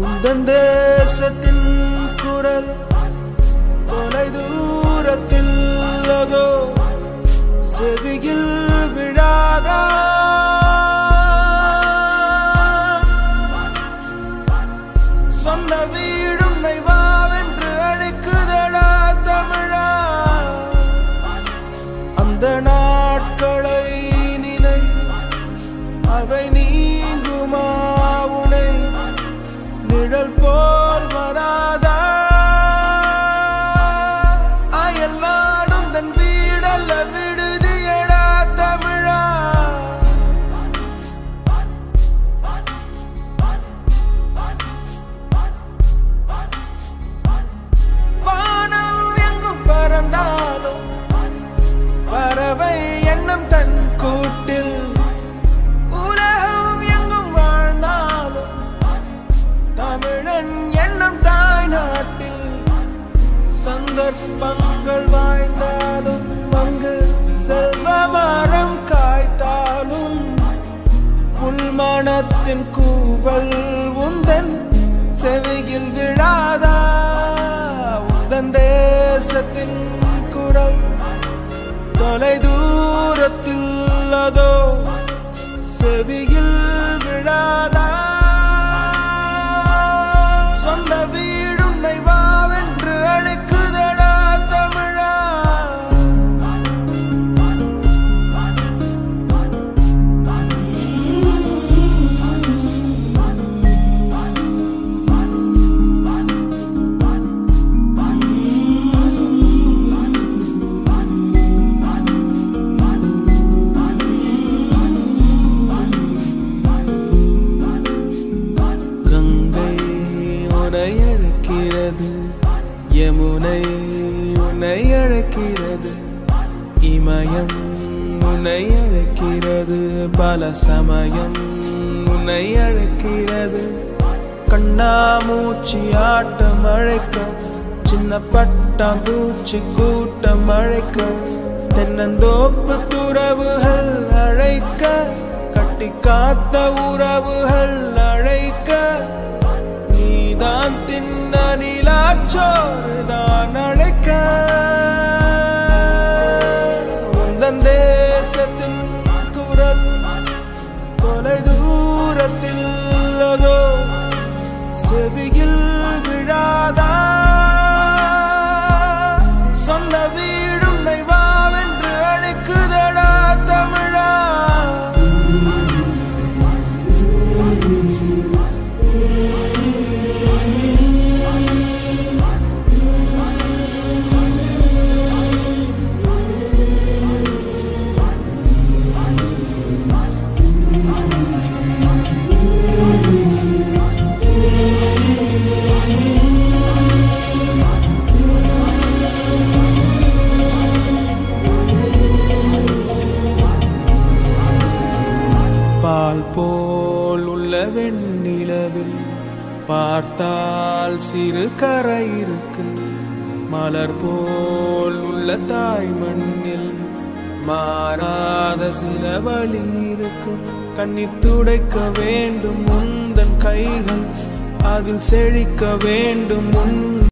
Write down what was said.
உந்தன் தேசத்தின் குரல் தொலை தூரத்தில் அதோ செவியில் விழாதா சொந்த வீடுன்னை வாவென்று அழைக்குதடா தமிழா அந்த நாட்களை நினை அவை நீங்குமா உனை நிழல் போல் வராதா அயல் நாடும் தன் வீடல்ல விடுதியடா தமிழா வானம் எங்கும் பறந்தாலும் பறவை எண்ணம் தன் கூட்டில் உலகம் எங்கும் வாழ்ந்தாலும் தமிழன் எண்ணம் தாய் நாட்டில் சந்தர்ப்பங்கள் வாய்ந்தாலும் அங்கு செல்வ மரம் காய்த்தாலும் உள்மனத்தின் கூவல் உந்தன் செவியில் விழாதா உந்தன் தேசத்தின் குரல் தொலை தூரத்தில் அதோ செவியில் விழாதா சொந்த வீடுன்னை வாவென்று அழைக்குதடா தமிழா கங்கை உனை அழைக்கிறது யமுனை உன்னை அழைக்கிறது இமயம் உன்னை அழைக்கிறது பல சமயம் உன்னை அழைக்கிறது கண்ணாமூச்சி ஆட்டம் அழைக்க சின்ன பட்டாம்பூச்சி கூட்டம் அழைக்க தென்னந்தோப்பு துறவுகள் அழைக்க கட்டி காத்த உறவுகள் அழைக்க நீதான் தின்ன நிலாச்சோறுதான் அழைக்க உந்தன் தேசத்தின் குரல் தொலை தூரத்தில் அதோ செவியில் விழாதா சொந்த வீடுன்னை வாவென்று அழைக்குதடா தமிழா பால் போல் உள்ள வெண்ணிலவில் பார்த்தால் சிறு கரை இருக்கு மலர் போல் உள்ள தாய் மண்ணில் மாறாத சில வழி இருக்கு கண்ணீர் துடைக்க வேண்டும் உந்தன் கைகள் அதில் செழிக்க வேண்டும் உன்